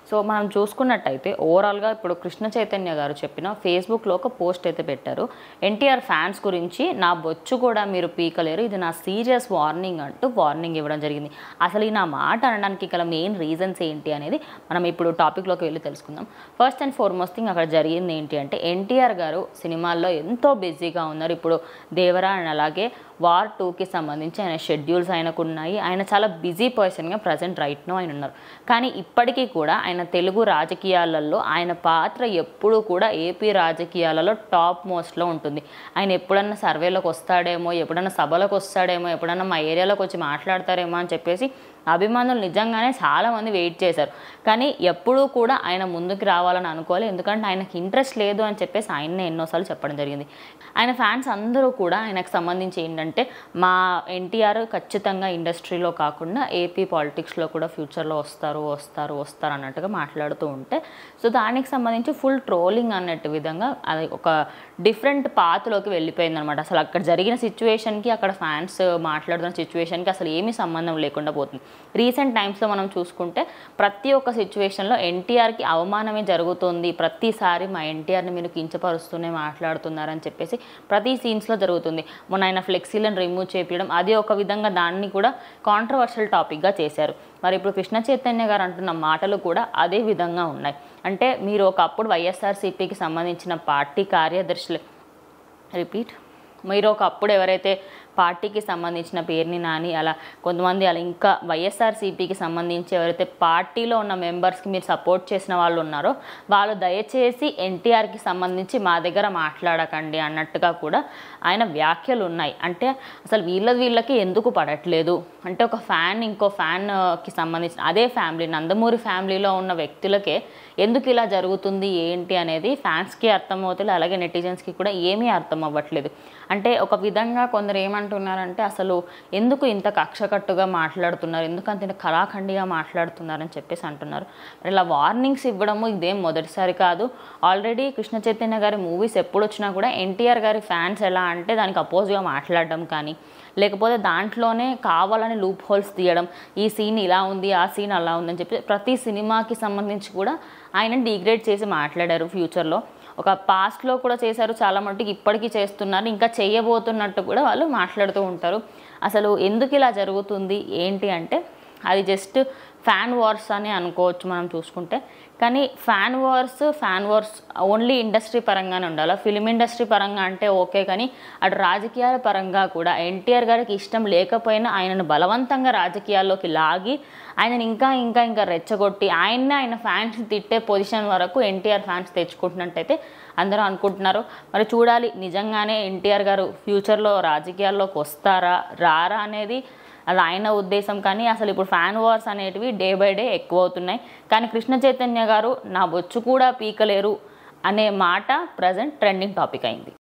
so మనం చూసుకున్నట్టయితే ఓవరాల్గా ఇప్పుడు కృష్ణ చైతన్య గారు చెప్పిన ఫేస్బుక్లో ఒక పోస్ట్ అయితే పెట్టారు ఎన్టీఆర్ ఫ్యాన్స్ గురించి నా బొచ్చు కూడా మీరు పీకలేరు ఇది నా సీరియస్ వార్నింగ్ అంటూ వార్నింగ్ ఇవ్వడం జరిగింది అసలు ఈ నా మాట అనడానికి గల మెయిన్ రీజన్స్ ఏంటి అనేది మనం ఇప్పుడు టాపిక్లోకి వెళ్ళి తెలుసుకుందాం ఫస్ట్ అండ్ ఫార్మోస్ట్ థింగ్ అక్కడ జరిగింది ఏంటి అంటే ఎన్టీఆర్ గారు సినిమాల్లో ఎంతో బిజీగా ఉన్నారు ఇప్పుడు దేవరా అండ్ అలాగే వార్ టూకి సంబంధించి ఆయన షెడ్యూల్స్ ఆయనకు ఉన్నాయి ఆయన చాలా బిజీ పర్సన్గా ప్రజెంట్ రైట్ నో ఆయన ఉన్నారు కానీ ఇప్పటికీ కూడా ఆయన తెలుగు రాజకీయాలలో ఆయన పాత్ర ఎప్పుడూ కూడా ఏపీ రాజకీయాలలో టాప్ మోస్ట్లో ఉంటుంది ఆయన ఎప్పుడన్నా సర్వేలోకి వస్తాడేమో ఎప్పుడన్నా సభలకు వస్తాడేమో ఎప్పుడన్నా మా ఏరియాలోకి వచ్చి మాట్లాడతారేమో అని చెప్పేసి అభిమానులు నిజంగానే చాలామంది వెయిట్ చేశారు కానీ ఎప్పుడూ కూడా ఆయన ముందుకు రావాలని అనుకోవాలి ఎందుకంటే ఆయనకి ఇంట్రెస్ట్ లేదు అని చెప్పేసి ఆయన్నే ఎన్నోసార్లు చెప్పడం జరిగింది ఆయన ఫ్యాన్స్ అందరూ కూడా ఆయనకు సంబంధించి ఏంటంటే మా ఎన్టీఆర్ ఖచ్చితంగా ఇండస్ట్రీలో కాకుండా ఏపీ పాలిటిక్స్లో కూడా ఫ్యూచర్లో వస్తారు వస్తారు వస్తారు అన్నట్టుగా మాట్లాడుతూ ఉంటే సో దానికి సంబంధించి ఫుల్ ట్రోలింగ్ అన్నట్టు విధంగా అది ఒక డిఫరెంట్ పాత్లోకి వెళ్ళిపోయింది అనమాట అసలు అక్కడ జరిగిన సిచ్యువేషన్కి అక్కడ ఫ్యాన్స్ మాట్లాడుతున్న సిచ్యువేషన్కి అసలు ఏమీ సంబంధం లేకుండా పోతుంది రీసెంట్ టైమ్స్లో మనం చూసుకుంటే ప్రతి ఒక్క సిచ్యువేషన్లో ఎన్టీఆర్కి అవమానమే జరుగుతుంది ప్రతిసారి మా ఎన్టీఆర్ని మీరు కించపరుస్తూనే మాట్లాడుతున్నారని చెప్పేసి ప్రతి సీన్స్లో జరుగుతుంది మొన్న ఆయన ఫ్లెక్సీలను రిమూవ్ చేపించడం అది ఒక విధంగా దాన్ని కూడా కాంట్రవర్షియల్ టాపిక్గా చేశారు మరి ఇప్పుడు కృష్ణ చైతన్య గారు అంటున్న మాటలు కూడా అదే విధంగా ఉన్నాయి అంటే మీరు ఒకప్పుడు వైఎస్ఆర్సీపీకి సంబంధించిన పార్టీ కార్యదర్శులు రిపీట్ మీరు ఒకప్పుడు ఎవరైతే పార్టీకి సంబంధించిన పేరుని నాని అలా కొంతమంది అలా ఇంకా వైఎస్ఆర్సీపీకి సంబంధించి ఎవరైతే పార్టీలో ఉన్న మెంబర్స్కి మీరు సపోర్ట్ చేసిన వాళ్ళు ఉన్నారో వాళ్ళు దయచేసి ఎన్టీఆర్కి సంబంధించి మా దగ్గర మాట్లాడకండి అన్నట్టుగా కూడా ఆయన వ్యాఖ్యలు ఉన్నాయి అంటే అసలు వీళ్ళ వీళ్ళకి ఎందుకు పడట్లేదు అంటే ఒక ఫ్యాన్ ఇంకో ఫ్యాన్కి సంబంధించిన అదే ఫ్యామిలీ నందమూరి ఫ్యామిలీలో ఉన్న వ్యక్తులకే ఎందుకు ఇలా జరుగుతుంది ఏంటి అనేది ఫ్యాన్స్కి అర్థమవుతుంది అలాగే నెటిజన్స్కి కూడా ఏమీ అర్థం అవ్వట్లేదు అంటే ఒక విధంగా కొందరు ఏమంటున్నారంటే అసలు ఎందుకు ఇంత కక్షకట్టుగా మాట్లాడుతున్నారు ఎందుకు అంత కళాఖండిగా మాట్లాడుతున్నారని చెప్పేసి అంటున్నారు మరి ఇలా వార్నింగ్స్ ఇవ్వడము ఇదేం మొదటిసారి కాదు ఆల్రెడీ కృష్ణ చైతన్య గారి మూవీస్ ఎప్పుడు వచ్చినా కూడా ఎన్టీఆర్ గారి ఫ్యాన్స్ ఎలా అంటే దానికి అపోజ్గా మాట్లాడడం కానీ లేకపోతే దాంట్లోనే కావాలని లూప్ హోల్స్ తీయడం ఈ సీన్ ఇలా ఉంది ఆ సీన్ అలా ఉందని చెప్పి ప్రతి సినిమాకి సంబంధించి కూడా ఆయన డిగ్రేడ్ చేసి మాట్లాడారు ఫ్యూచర్లో ఒక పాస్ట్లో కూడా చేశారు చాలా మట్టుకు ఇప్పటికీ చేస్తున్నారు ఇంకా చేయబోతున్నట్టు కూడా వాళ్ళు మాట్లాడుతూ ఉంటారు అసలు ఎందుకు ఇలా జరుగుతుంది ఏంటి అంటే అది జస్ట్ ఫ్యాన్ వార్స్ అని అనుకోవచ్చు మనం చూసుకుంటే కానీ fan wars fan wars only industry పరంగానే ఉండాలి ఫిలిం ఇండస్ట్రీ పరంగా అంటే ఓకే కానీ అటు రాజకీయాల పరంగా కూడా ఎన్టీఆర్ గారికి ఇష్టం లేకపోయినా ఆయనను బలవంతంగా రాజకీయాల్లోకి లాగి ఆయనని ఇంకా ఇంకా ఇంకా రెచ్చగొట్టి ఆయన్నే ఆయన ఫ్యాన్స్ తిట్టే పొజిషన్ వరకు ఎన్టీఆర్ ఫ్యాన్స్ తెచ్చుకుంటున్నట్టయితే అందరూ అనుకుంటున్నారు మరి చూడాలి నిజంగానే ఎన్టీఆర్ గారు ఫ్యూచర్లో రాజకీయాల్లోకి వస్తారా రారా అనేది అది ఆయన ఉద్దేశం కానీ అసలు ఇప్పుడు ఫ్యాన్ వార్స్ అనేటివి డే బై డే ఎక్కువ అవుతున్నాయి కానీ కృష్ణ చైతన్య గారు నా బొచ్చు కూడా పీకలేరు అనే మాట ప్రజెంట్ ట్రెండింగ్ టాపిక్ అయింది